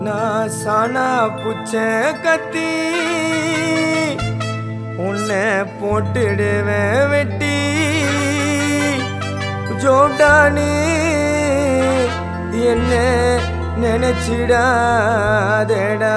நான் சானா புச்ச கத்தி உன்னை போட்டுடுவேன் வெட்டி ஜோடானி என்ன நினைச்சிடாதேடா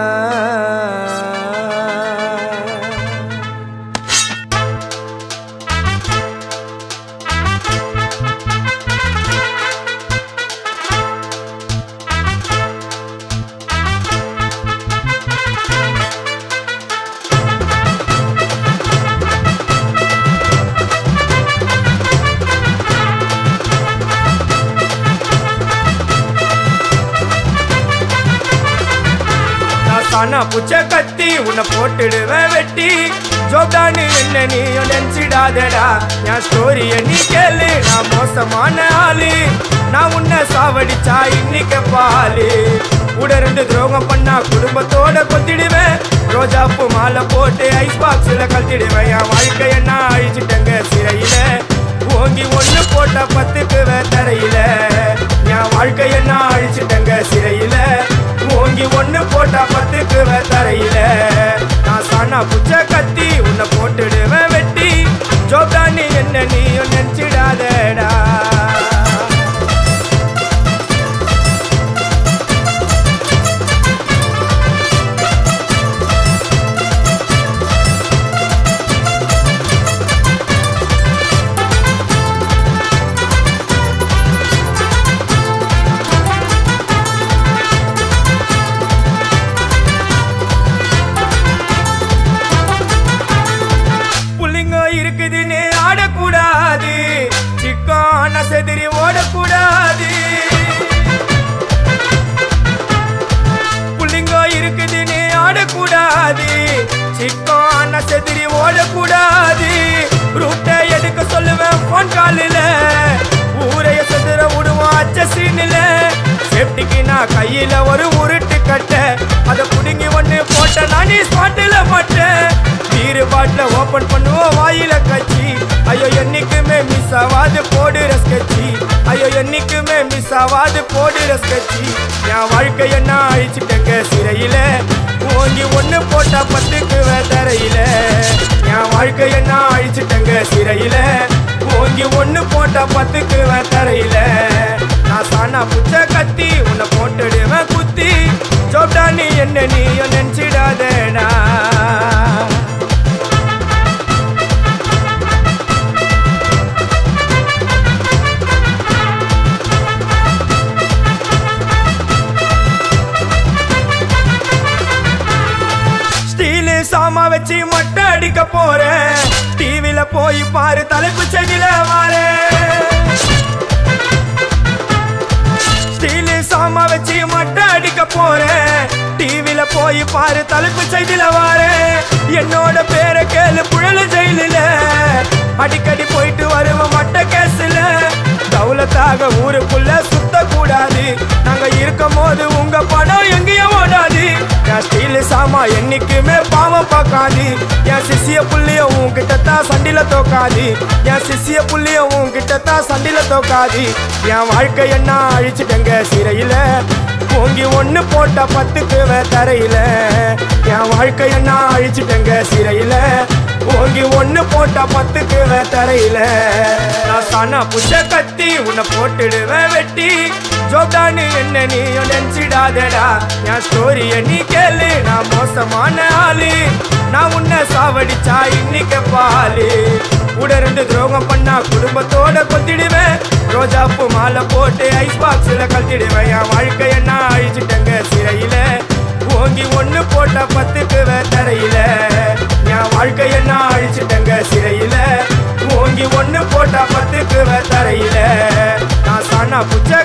நான் சானா புச்ச கத்தி உன்னை போட்டுடுவேன் வெட்டி ஜோப்டானு என்ன நீயும் நினைச்சிடாதடா என் ஸ்டோரிய நீ கேளு நான் மோசமான ஆளு நான் உன்னை சாவடிச்சா இன்னைக்கு பாலு கூட ரெண்டு துரோகம் பண்ணா குடும்பத்தோட கொத்திடுவேன் ரோஜாப்பூ மாலை போட்டு ஐஸ் பாக்ஸ்ல கழட்டிடுவேன் என் வாழ்க்கைய நான் அழிச்சிட்டேங்க சிறையில ஓங்கி ஒண்ணு போட்ட பத்துக்கு தரையில என் வாழ்க்கைய நான் அழிச்சிட்டேங்க சிறையில ஓங்கி ஒண்ணு போட்டா பத்துக்கு தரையில நான் சானா புச்ச கத்தி உன்னை போட்டுடுவேன் வெட்டி ஜோப்டானி என்ன நீயும் நினைச்சிடாதடா புள்ளிங்க இருக்குதுன்னு ஆடக்கூடாது சிக்கான செதிரி ஓடக்கூடாது புள்ளிங்க இருக்குதுன்னு ஆடக்கூடாது சிக்கான செதிரி ஓடக்கூடாது ரூட்டை எடுக்க சொல்லுவேன் போன் காலில் ஊரைய செதுற விடுவான் அச்ச சீனில் சேஃப்டிக்கு நான் கையில ஒரு உருட்டு கட்ட அதை புடுங்கி ஒண்ணு போட்ட நானே ஸ்பாட்டில் மாட்டேன் பீரு பாட்டில் ஓபன் பண்ணுவோம் வாயில கச்சி ஐயோ என்னைக்குமே மிஸ் ஆகாது போடுற ஸ்கெட்சி ஐயோ என்னைக்குமே மிஸ் ஆகாது போடுற ஸ்கெட்சி என் வாழ்க்கைய நான் அழிச்சிட்டேங்க சிறையில ஓங்கி ஒண்ணு போட்டா பத்துக்கு தரையில என் வாழ்க்கைய நான் அழிச்சிட்டேங்க சிறையில ஓங்கி ஒண்ணு போட்டா பத்துக்கு தரையில நான் சானா புச்ச கத்தி உன்னை போட்டுடுவேன் குத்தி சோப்டா நீ என்ன நீயும் நினைச்சிடாதேடா ஸ்டீலு சாமா வச்சு மொட்டை அடிக்க போறேன் டிவில போய் பாரு தலைப்பு செடியில வாரேன் ஸ்டீலு சாமா வச்சு மொட்டை அடிக்க போறேன் டிவில போய் பாரு தலைப்பு செய்தில வாரேன் என்னோட பேரை கேளு புழல ஜெயிலில அடிக்கடி போயிட்டு வருவோம் மட்ட கேஸ்ல தௌலத்தாக ஊருக்குள்ள சுத்த கூடாது நாங்க இருக்கும் போது உங்க படம் எங்கேயும் ஓடாது என் ஸ்டீலு சாமா என்னைக்குமே பாவம் பார்க்காது என் சிசிய புள்ளிய உன்கிட்ட தான் சண்டில தோக்காது என் சிசிய புள்ளிய உன்கிட்ட தான் சண்டில தோக்காது என் வாழ்க்கை என்ன அழிச்சிட்டங்க சிறையில ஓங்கி ஒண்ணு போட்ட பத்துக்கு தரையில என் வாழ்க்கை என்ன அழிச்சிட்டங்க சிறையில ஓங்கி ஒண்ணு போட்ட பத்துக்கு தரையில நான் சானா புச்ச கத்தி உன்னை போட்டுடுவேன் வெட்டி ஜோப்டானு என்ன நீயும் நினைச்சிடாதடா என் ஸ்டோரிய நீ கேளு நான் மோசமான ஆளு நான் உன்னை சாவடிச்சா இன்னைக்கு பாலு கூட ரெண்டு துரோகம் பண்ணா குடும்பத்தோட கொத்திடுவேன் ரோஜாப்பூ மாலை போட்டு ஐஸ் பாக்ஸ்ல கழட்டிடுவேன் என் வாழ்க்கைய நான் அழிச்சிட்டேங்க சிறையில ஓங்கி ஒண்ணு போட்ட பத்துக்கு தரையில என் வாழ்க்கைய நான் அழிச்சிட்டேங்க சிறையில ஓங்கி ஒண்ணு போட்ட பத்துக்கு தரையில நான் சானா புச்ச